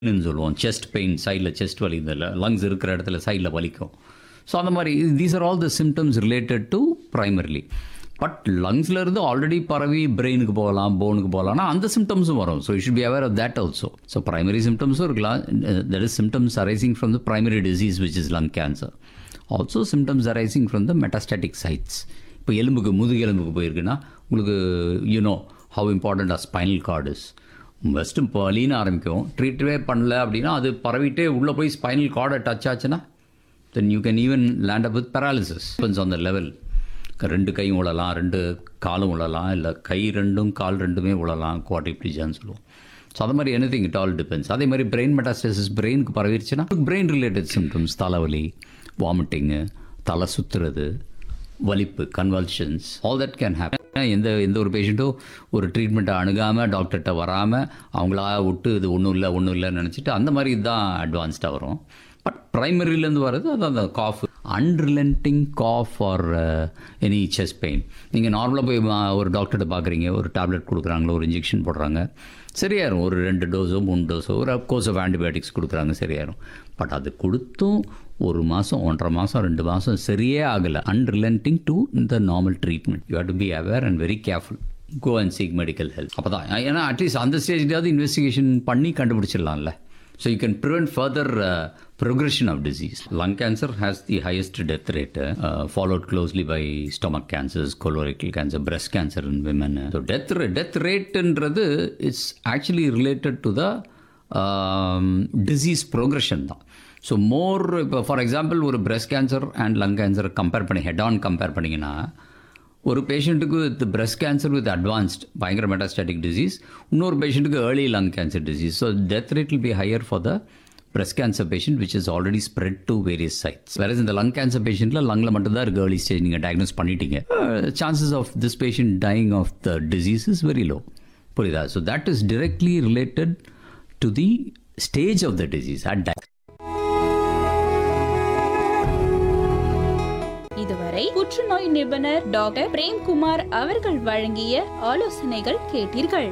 ன்னு சொல்லுவோம் chest pain சைடில் செஸ்ட் வலி இந்த லங்ஸ் இருக்கிற இடத்துல சைடில் வலிக்கும் ஸோ அந்த மாதிரி these are all the symptoms related to primarily but லங்ஸில் இருந்து ஆல்ரெடி பரவி பிரெயினுக்கு போகலாம் போனுக்கு போகலாம்னா அந்த சிம்டம்ஸும் வரும் so you should be aware of that also so primary சிம்டம்ஸும் இருக்கலாம் that is symptoms arising from the primary disease which is lung cancer also symptoms arising from the metastatic sites இப்போ எலும்புக்கு முதுகு எலும்புக்கு போயிருக்குன்னா உங்களுக்கு you know how important are spinal cord is first இப்போ வலின்னு ஆரம்பிக்கும் ட்ரீட்டே பண்ணல அப்படின்னா அது பரவிட்டே உள்ளே போய் ஸ்பைனல் கார்டை டச் ஆச்சுன்னா then you can even land up with paralysis depends on the level ரெண்டு கையும் உழலாம் ரெண்டு காலும் உழலாம் இல்லை கை ரெண்டும் கால் ரெண்டுமே உழலாம் குவாட்ரிப்ளிஜான்னு சொல்லுவோம் ஸோ அது மாதிரி any thing it all depends அதே மாதிரி பிரெயின் மெட்டாஸ்டசிஸ் பிரெயினுக்கு பரவிருச்சுன்னா பிரெயின் ரிலேட்டட் சிம்டம்ஸ் தலைவலி வாமிட்டிங்கு தலை சுற்றுறது வலிப்பு convulsions all that can happen எந்த எந்த ஒரு பேஷண்ட்டும் ஒரு ட்ரீட்மெண்ட்டை அணுகாமல் டாக்டர்கிட்ட வராமல் அவங்களா விட்டு இது ஒன்றும் இல்லை ஒன்றும் இல்லைன்னு நினச்சிட்டு அந்த மாதிரி தான் அட்வான்ஸ்டாக வரும் பட் ப்ரைமரியிலேருந்து வர்றது அது அந்த cough unrelenting cough or any chest pain நீங்கள் நார்மலாக போய் மா- ஒரு டாக்டர்கிட்ட பார்க்குறீங்க ஒரு டேப்லெட் கொடுக்குறாங்களோ ஒரு இன்ஜெக்ஷன் போடுறாங்க சரியாயிரும் ஒரு ரெண்டு டோஸோ மூணு டோஸோ ஒரு கோர்ஸ் ஆஃப் ஆன்டிபயோட்டிக்ஸ் கொடுக்குறாங்க சரியாயிரும் பட் அது கொடுத்தும் ஒரு மாதம் ஒன்றரை மாதம் ரெண்டு மாதம் சரியே ஆகலை அன்ரிலண்டிங் டு இந்த normal treatment you have to be aware and very careful go and seek medical help அப்போ தான் ஏன்னா அட்லீஸ்ட் அந்த ஸ்டேஜ்லேயாவது இன்வெஸ்டிகேஷன் பண்ணி கண்டுபிடிச்சிடலாம்ல So you can prevent further uh, progression of disease. Lung cancer has the highest death rate, uh, followed closely by stomach cancers, colorectal cancer, breast cancer in women. So death rate, death rate என்றது is actually related to the um, disease progression தான் so more இப்போ for example ஒரு breast cancer and lung cancer compare பண்ணி head on compare பண்ணிங்கன்னா ஒரு பேஷண்ட்டுக்கு with breast cancer with advanced பயங்கர metastatic disease இன்னொரு பேஷண்ட்டுக்கு early lung cancer disease so death rate will be higher for the breast cancer patient which is already spread to various sites வேற இந்த lung cancer பேஷண்ட்டில் லங்கில் மட்டும்தான் இருக்குது early stage நீங்கள் டயக்னோஸ் பண்ணிட்டீங்க chances of this patient dying of the disease is very low புரியுதா so that is directly related to the stage of the disease at die இதுவரை புற்றுநோய் நிபுணர் டாக்டர் பிரேம்குமார் அவர்கள் வழங்கிய ஆலோசனைகள் கேட்டீர்கள்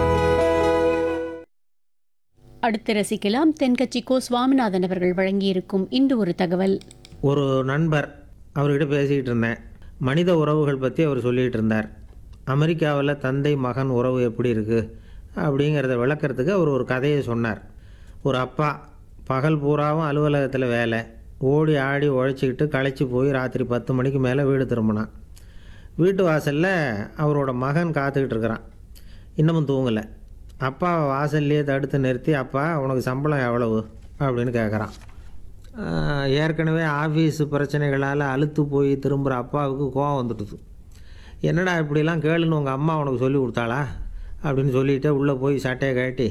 அடுத்து ரசிக்கலாம் தென்கட்சி கோ சுவாமிநாதன் அவர்கள் வழங்கியிருக்கும் இன்று ஒரு தகவல் ஒரு நண்பர் அவர்கிட்ட பேசிக்கிட்டு இருந்தேன் மனித உறவுகள் பற்றி அவர் சொல்லிகிட்டு இருந்தார் அமெரிக்காவில் தந்தை மகன் உறவு எப்படி இருக்குது அப்படிங்கிறத விளக்கறதுக்கு அவர் ஒரு கதையை சொன்னார் ஒரு அப்பா பகல் பூராவும் அலுவலகத்தில் வேலை ஓடி ஆடி உழைச்சிக்கிட்டு களைச்சி போய் ராத்திரி பத்து மணிக்கு மேலே வீடு திரும்பினான் வீட்டு வாசலில் அவரோட மகன் காத்துக்கிட்டு இருக்கிறான் இன்னமும் தூங்கலை அப்பா வாசல்லையே தடுத்து நிறுத்தி அப்பா உனக்கு சம்பளம் எவ்வளவு அப்படின்னு கேட்குறான் ஆஹ், ஏற்கனவே ஆஃபீஸ் பிரச்சனைகளால் அழுத்து போய் திரும்புகிற அப்பாவுக்கு கோவம் வந்துடுது என்னடா இப்படிலாம் கேளுன்னு உங்கள் அம்மா உனக்கு சொல்லி கொடுத்தாளா அப்படின்னு சொல்லிட்டு உள்ளே போய் சட்டையை கட்டி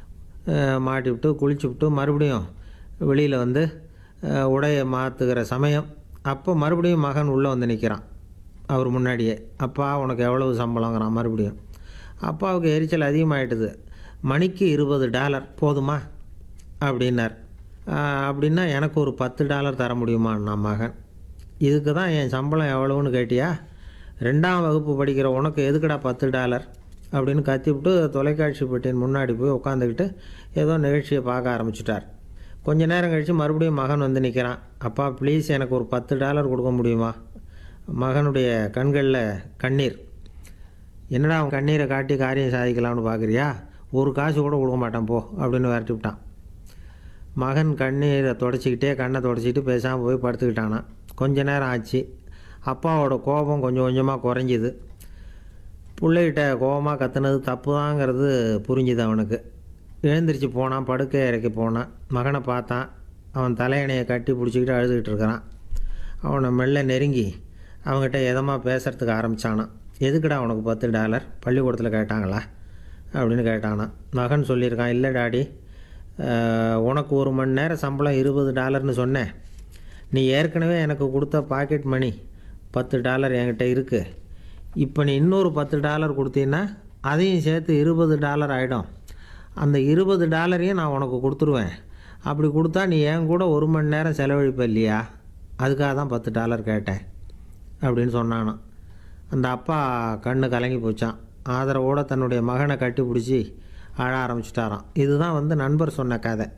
மாட்டி விட்டு குளிச்சு விட்டு மறுபடியும் வெளியில் வந்து ஆஹ், உடையை மாற்றுகிற சமயம் அப்போ மறுபடியும் மகன் உள்ளே வந்து நிற்கிறான் அவர் முன்னாடியே அப்பா உனக்கு எவ்வளவு சம்பளங்கிறான் மறுபடியும் அப்பாவுக்கு எரிச்சல் அதிகமாயிட்டுது மணிக்கு இருபது டாலர் போதுமா அப்படின்னார் "ஆஹ், அப்படின்னா எனக்கு ஒரு பத்து டாலர் தர முடியுமான்னா மகன் இதுக்கு தான் என் சம்பளம் எவ்வளவுன்னு கேட்டியா ரெண்டாம் வகுப்பு படிக்கிற உனக்கு எதுக்குடா பத்து டாலர் அப்படின்னு கத்திவிட்டு தொலைக்காட்சி பெட்டியின் முன்னாடி போய் உட்காந்துக்கிட்டு ஏதோ நிகழ்ச்சியை பார்க்க ஆரம்பிச்சிட்டார் கொஞ்ச நேரம் கழித்து மறுபடியும் மகன் வந்து நிற்கிறான் அப்பா ப்ளீஸ் எனக்கு ஒரு பத்து டாலர் கொடுக்க முடியுமா மகனுடைய கண்களில் கண்ணீர் என்னடா அவன் கண்ணீரை காட்டி காரியம் சாதிக்கலாம்னு பார்க்குறியா ஒரு காசு கூட கொடுக்க மாட்டான் போ அப்படின்னு விரட்டி விட்டான் மகன் கண்ணீரை தொடச்சிக்கிட்டே கண்ணை தொடச்சிக்கிட்டு பேசாமல் போய் படுத்துக்கிட்டானான் கொஞ்ச நேரம் ஆச்சு அப்பாவோட கோபம் கொஞ்சம் கொஞ்சமாக குறைஞ்சிது பிள்ளைகிட்ட கோபமாக கத்துனது தப்பு தாங்கிறது புரிஞ்சுது அவனுக்கு எழுந்திரிச்சு போனான் படுக்கை இறக்கி போனான் மகனை பார்த்தான் அவன் தலையணையை கட்டி பிடிச்சிக்கிட்டு அழுதுகிட்டு இருக்கிறான் அவனை மெல்ல நெருங்கி அவங்ககிட்ட எதமாக பேசுகிறதுக்கு ஆரம்பித்தானான் எதுக்குடா உனக்கு பத்து டாலர் பள்ளிக்கூடத்தில் கேட்டாங்களா அப்படின்னு கேட்டானான் மகன் சொல்லியிருக்கான் இல்லை டாடி அஹ், உனக்கு ஒரு மணி நேரம் சம்பளம் இருபது டாலர்னு சொன்னேன் நீ ஏற்கனவே எனக்கு கொடுத்த பாக்கெட் மணி பத்து டாலர் என்கிட்ட இருக்குது இப்போ நீ இன்னொரு பத்து டாலர் கொடுத்தீன்னா அதையும் சேர்த்து இருபது டாலர் ஆகிடும் அந்த இருபது டாலரையும் நான் உனக்கு கொடுத்துருவேன் அப்படி கொடுத்தா நீ என் கூட ஒரு மணி நேரம் செலவழிப்ப இல்லையா அதுக்காக தான் பத்து டாலர் கேட்டேன் அப்படின்னு சொன்னானான் அந்த அப்பா கண்ணு கலங்கி போச்சான் ஆதரவோடு தன்னுடைய மகனை கட்டி பிடிச்சி அழ ஆரம்பிச்சிட்டாராம் இதுதான் வந்து நண்பர் சொன்ன கதை